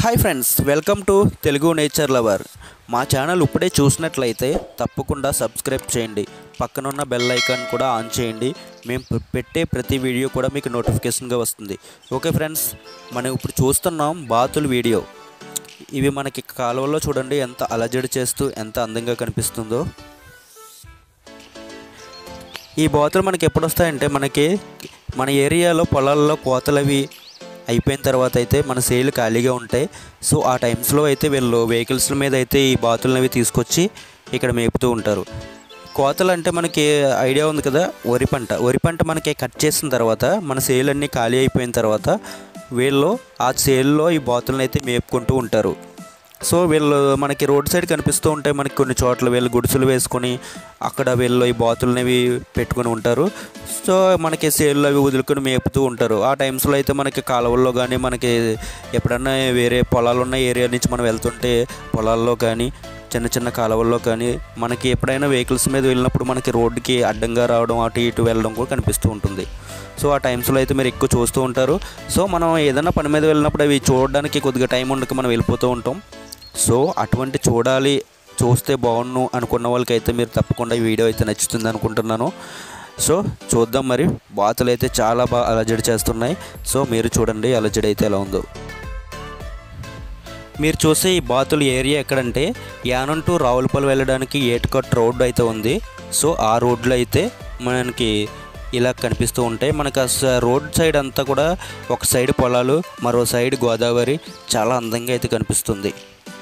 hi friends welcome to Telugu nature lover మా channel ఇప్పుడే చూసినట్లయితే తప్పకుండా సబ్స్క్రైబ్ చేయండి పక్కనున్న బెల్ ఐకాన్ కూడా ఆన్ చేయండి మేము పె- పెట్టే ప్రతి వీడియో కూడా మీకు నోటిఫికేషన్గా వస్తుంది ఓకే ఫ్రెండ్స్ మనం ఇప్పుడు చూస్తున్నాం బాతుల వీడియో ఇవి మనకి కాలువలో చూడండి ఎంత అలజడి చేస్తూ ఎంత అందంగా కనిపిస్తుందో ఈ బాతులు మనకి ఎప్పుడు వస్తాయంటే మనకి మన ఏరియాలో పొలాల్లో కోతలు అవి అయిపోయిన తర్వాత అయితే మన సేలు ఖాళీగా ఉంటాయి సో ఆ టైమ్స్లో అయితే వీళ్ళు వెహికల్స్ మీద అయితే ఈ బాతులను అవి తీసుకొచ్చి ఇక్కడ మేపుతూ ఉంటారు కోతలు అంటే మనకి ఐడియా ఉంది కదా వరి పంట వరి పంట మనకి కట్ చేసిన తర్వాత మన సేల్ అన్నీ ఖాళీ అయిపోయిన తర్వాత వీళ్ళు ఆ సేల్లో ఈ బాతులను అయితే మేపుకుంటూ ఉంటారు సో వీళ్ళు మనకి రోడ్ సైడ్ కనిపిస్తూ ఉంటాయి మనకి కొన్ని చోట్ల వీళ్ళు గుడిసెలు వేసుకొని అక్కడ వీళ్ళు ఈ బాతులు అనేవి పెట్టుకొని ఉంటారు సో మనకి సేళ్ళు అవి వదులుకొని మేపుతూ ఉంటారు ఆ టైమ్స్లో అయితే మనకి కాలువల్లో కానీ మనకి ఎప్పుడన్నా వేరే పొలాలు ఉన్న ఏరియా నుంచి మనం వెళ్తుంటే పొలాల్లో కానీ చిన్న చిన్న కాలువల్లో కానీ మనకి ఎప్పుడైనా వెహికల్స్ మీద వెళ్ళినప్పుడు మనకి రోడ్డుకి అడ్డంగా రావడం అటు ఇటు వెళ్ళడం కూడా కనిపిస్తూ ఉంటుంది సో ఆ టైమ్స్లో అయితే మీరు ఎక్కువ చూస్తూ ఉంటారు సో మనం ఏదైనా పని మీద వెళ్ళినప్పుడు అవి చూడడానికి కొద్దిగా టైం ఉండక మనం వెళ్ళిపోతూ ఉంటాం సో అటువంటి చూడాలి చూస్తే బాగుండు అనుకున్న వాళ్ళకైతే మీరు తప్పకుండా ఈ వీడియో అయితే నచ్చుతుంది అనుకుంటున్నాను సో చూద్దాం మరి బాతులు అయితే చాలా బాగా అలజడి చేస్తున్నాయి సో మీరు చూడండి అలజడి అయితే ఎలా ఉందో మీరు చూసే ఈ బాతుల ఏరియా ఎక్కడంటే యానం టు రావులపల్లి వెళ్ళడానికి ఏటుకట్ రోడ్డు అయితే ఉంది సో ఆ రోడ్లో అయితే మనకి ఇలా కనిపిస్తూ ఉంటాయి మనకు ఆ స- రోడ్ సైడ్ అంతా కూడా ఒక సైడ్ పొలాలు మరో సైడ్ గోదావరి చాలా అందంగా అయితే కనిపిస్తుంది